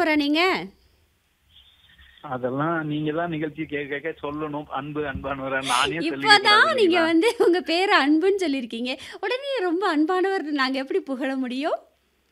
அன்பானவரா நீங்க அதெல்லாம் நீங்க தான் நிகழ்ச்சி கேட்க கேட்க சொல்லணும் அன்பு அன்பானவர நானே இப்பதான் நீங்க சொல்லிக்கிறேன் வந்து உங்க பேரை அன்புன்னு சொல்லியிருக்கீங்க உடனே ரொம்ப அன்பானவர் நாங்க எப்படி புகழ முடியும்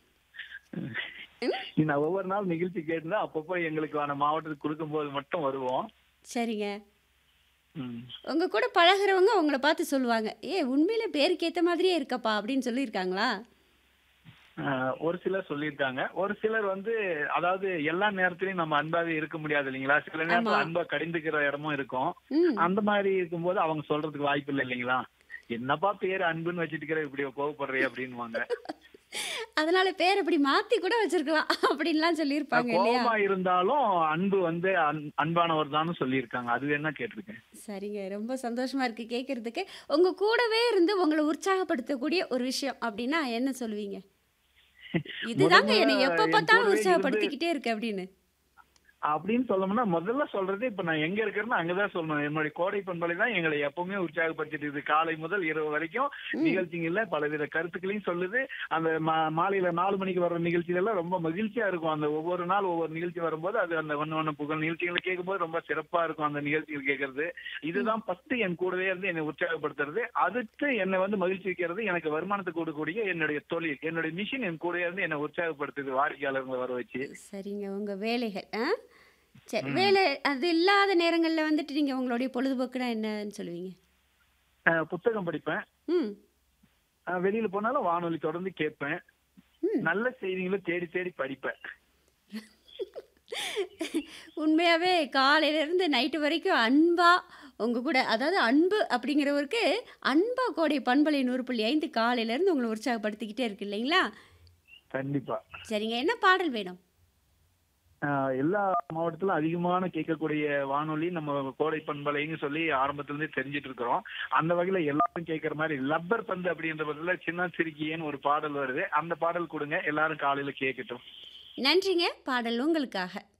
நான் ஒவ்வொரு நாள் நிகழ்ச்சி கேட்டுனா அப்பப்போ எங்களுக்கான மாவட்டத்துக்கு கொடுக்கும்போது மட்டும் வருவோம் சரிங்க ம். உங்க கூட பழகுறவங்க உங்களை பார்த்து சொல்லுவாங்க ஏ உண்மையில பேருக்கு ஏத்த மாதிரியே இருக்கப்பா அப்படின்னு சொல்லியிருக்காங்களா ஆஹ், ஒரு சிலர் சொல்லியிருக்காங்க ஒரு சிலர் வந்து அதாவது எல்லா நேரத்திலயும் நம்ம அன்பாவே இருக்க முடியாது இல்லைங்களா சில நேரத்துல ஆமா. அன்பா கடிந்துக்கிற இடமும் இருக்கும் ம் அந்த மாதிரி இருக்கும்போது அவங்க சொல்றதுக்கு வாய்ப்பு இல்லை இல்லைங்களா என்னப்பா பேர் அன்புன்னு வச்சுட்டு இருக்கிற இப்படி கோவப்படுறே அப்படின்னுவாங்க அதனால பேர் அப்படி மாத்தி கூட வச்சிருக்கலாம் அப்படின்லாம் சொல்லியிருப்பாங்க இல்லையா கோபமா இருந்தாலும் அன்பு வந்து அன்- அன்பானவர் தான் சொல்லியிருக்காங்க அது வேணா கேட்டிருக்கேன் சரிங்க ரொம்ப சந்தோஷமா இருக்கு கேட்கறதுக்கு உங்க கூடவே இருந்து உங்களை உற்சாகப்படுத்தக்கூடிய ஒரு விஷயம் அப்படின்னா என்ன சொல்லுவீங்க இதுதாங்க முதல்ல என்னை எப்ப என் பார்த்தாலும் கூடவே உற்சாகப்படுத்திக்கிட்டே இருக்கு அப்படின்னு அப்படின்னு சொல்லணும்னா முதல்ல சொல்றது இப்ப நான் எங்க இருக்கிறேன்னு அங்கதான் சொல்லணும் என்னுடைய கோடை பண்பலை தான் எங்களை எப்பவுமே உற்சாகப்படுத்திட்டு இருக்குது காலை முதல் இரவு வரைக்கும் நிகழ்ச்சிகள்ல பலவித கருத்துக்களையும் சொல்லுது அந்த மா- மாலையில நாலு மணிக்கு வர்ற நிகழ்ச்சிகள் எல்லாம் ரொம்ப மகிழ்ச்சியா இருக்கும் அந்த ஒவ்வொரு நாள் ஒவ்வொரு நிகழ்ச்சி வரும்போது அது அந்த ஒன்னு ஒண்ணு புகழ் நிகழ்ச்சிகளை கேட்கும்போது ரொம்ப சிறப்பா இருக்கும் அந்த நிகழ்ச்சிகள் கேட்கறது இதுதான் ஃபர்ஸ்ட் என் கூடவே இருந்து என்னை உற்சாகப்படுத்துறது அதுக்கு என்னை வந்து மகிழ்ச்சி வைக்கிறது எனக்கு வருமானத்தை கொடுக்கக்கூடிய என்னுடைய தொழில் என்னுடைய மிஷின் என் கூடவே இருந்து என்னை உற்சாகப்படுத்துது வாடிக்கையாளர்களை வர வச்சு சரிங்க உங்க வேலைகள் ஆ சரி வேலை அது இல்லாத நேரங்கள்ல வந்துட்டு நீங்க உங்களுடைய பொழுதுபோக்குனா என்னன்னு சொல்லுவீங்க அஹ் புத்தகம் படிப்பேன் ம் அஹ் வெளியில போனாலும் வானொலி தொடர்ந்து கேட்பேன் ம். நல்ல செய்திகளை தேடி தேடி படிப்பேன் உண்மையாவே காலையில இருந்து நைட்டு வரைக்கும் அன்பா உங்க கூட அதாவது அன்பு அப்படிங்கிறவருக்கு அன்பா கோடை பண்பலை நூறு புள்ளி ஐந்து காலையில இருந்து உங்களை உற்சாகப்படுத்திக்கிட்டே இருக்கு இல்லைங்களா கண்டிப்பா சரிங்க என்ன பாடல் வேணும் அஹ் எல்லா மாவட்டத்திலும் அதிகமான கேட்கக்கூடிய வானொலி நம்ம கோடை பண்பலைன்னு சொல்லி ஆரம்பத்துல இருந்தே தெரிஞ்சிட்டு இருக்கிறோம் அந்த வகையில எல்லாரும் கேட்கற மாதிரி லப்பர் பந்து அப்படின்ற பதில சின்ன சிறுக்கியன்னு ஒரு பாடல் வருது அந்த பாடல் கொடுங்க எல்லாரும் காலையில கேட்கட்டும் நன்றிங்க பாடல் உங்களுக்காக